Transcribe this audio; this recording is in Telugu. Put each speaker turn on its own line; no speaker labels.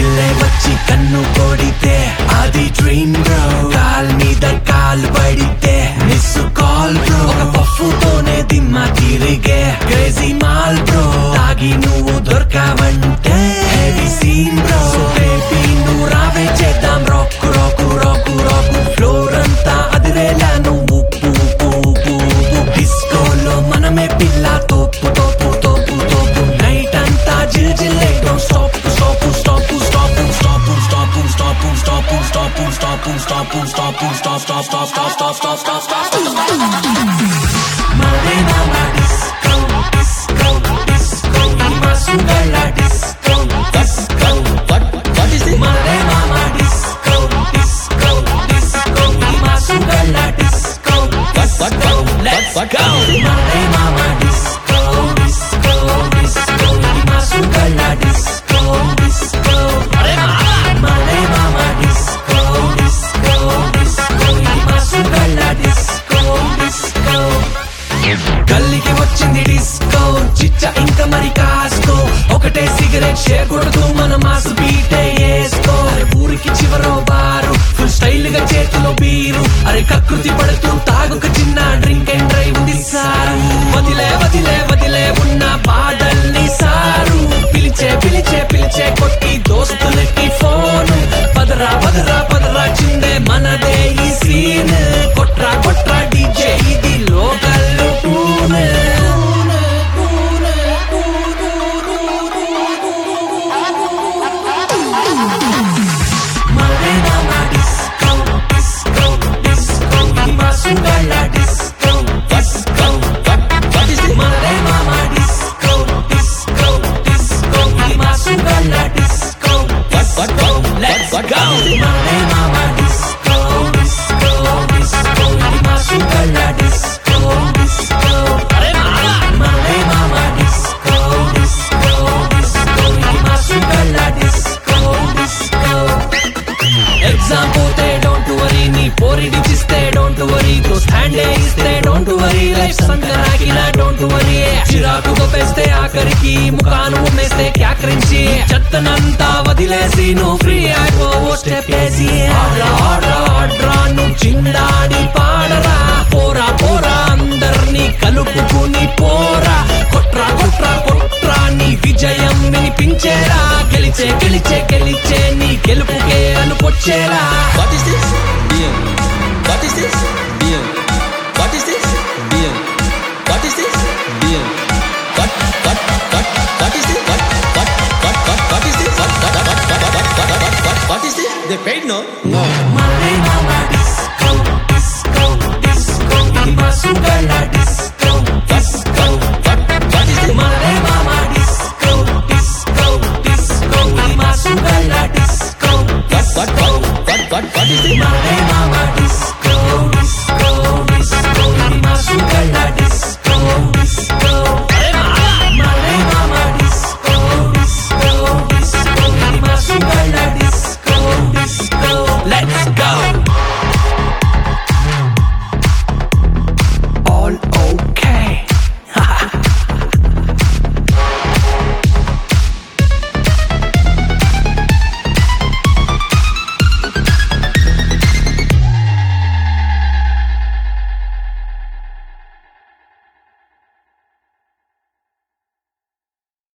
పిల్లే వచ్చి కన్ను కొడితే అది డ్రీమ్ బ్రో కాల్ మీద కాల్ పడితే మిస్ కాల్ బ్రో ఒక పఫ్ఫుతోనే దిమ్మ తిరిగే క్రేజీ మాల్ బ్రో తాగి నువ్వు దొరకావంటే హెవీ సీన్ బ్రో బేబీ నువ్వు రావే చేద్దాం రాకు రాకు రాకు రాకు ఫ్లోర్ అంతా అదిరేలా నువ్వు ఉప్పు ఉప్పు ఉప్పు ఉప్పు డిస్కోలో మనమే పిల్ల తోపు తోపు తోపు తోపు నైట్ అంతా జిల్ జిల్లేటం stop stop stop stop stop stop stop stop stop stop stop stop stop stop stop stop stop stop stop మరే మామా డిస్కో డిస్కో డిస్కో ఈ మాసుగల disco disco
What? What is it?
మరే మామా డిస్కో డిస్కో డిస్కో ఈ మాసుగల disco
What? What? What? Let's go.
మరే మామా డిస్కో డిస్కో డిస్కో ఈ మాసుగల డిస్కో డిస్కో మరే మామా డిస్కో డిస్కో డిస్కో ఈ మాసుగల డిస్కో డిస్కో గల్లీకి వచ్చింది డిస్కో చిచ్చ ఇంకా మరి కాస్కో ఒకటే సిగరెట్ చేయకూడదు మన మాస్ బీటే వేసుకో అరే ఊరికి చివరో బారు ఫుల్ స్టైల్ గా చేతిలో బీరు అరే కకృతి పడుతూ తాగుక చిన్న డ్రింక్ అండ్ డ్రైవ్ ఉంది సారు వదిలే వదిలే వదిలే ఉన్న బాధల్ని సారు పిలిచే పిలిచే పిలిచే కొట్టి దోస్తులకి ఫోన్ పదరా పదరా పదరా చిందే మనదే ఈ సీన్ కొట్రా కొట్రా డీజే ఇది లోకల్ టూన్ మరే మామా డిస్కో డిస్కో డిస్కో ఈ మాసుగల disco disco
What? What is it?
మరే మామా డిస్కో డిస్కో డిస్కో ఈ మాసుగల disco
What? What? What? Let's go.
మరే మామా డిస్కో డిస్కో డిస్కో ఈ మాసుగల డిస్కో డిస్కో మరే మామా డిస్కో డిస్కో డిస్కో ఈ మాసుగల డిస్కో డిస్కో ఎగ్జామ్ పోతే డోంట్ వరీ నీ పోరి డిచిస్తే డోంట్ వరీ తో స్టాండ్ ఇస్తే డోంట్ వరీ లైఫ్ సంకరాకిన డోంట్ వరీ చిరాకు గొప్పేస్తే ఆఖరికి ముఖాను ఉమ్మేస్తే క్యాకరించి చెత్తనంతా వదిలేసి నువ్వు ఫ్రీ అయిపోవో స్టెప్ వేసి ఆడ్రా ఆడ్రా ఆడ్రా నువ్వు చిందాడి పాడరా పోరా పోరా అందర్నీ కలుపుకుని పోరా కొట్రా కొట్రా కొట్రా నీ విజయం వినిపించేరా గెలిచే గెలిచే గెలిచే నీ గెలుపుకే అనుకొచ్చేరా
What is this? Beer. What is this? Beer. What is this? Beer. What is this? Beer. What? What? What? What is this? What? What? What? What? What is this? What? What? What? What? What? What? What? What? What is this? They paid no? No.
మరే మామా డిస్కో డిస్కో డిస్కో ఈ మాసుగల disco disco
What? What is this?
మరే మామా డిస్కో డిస్కో డిస్కో ఈ మాసుగల disco
What? What? What? What? What? What is this?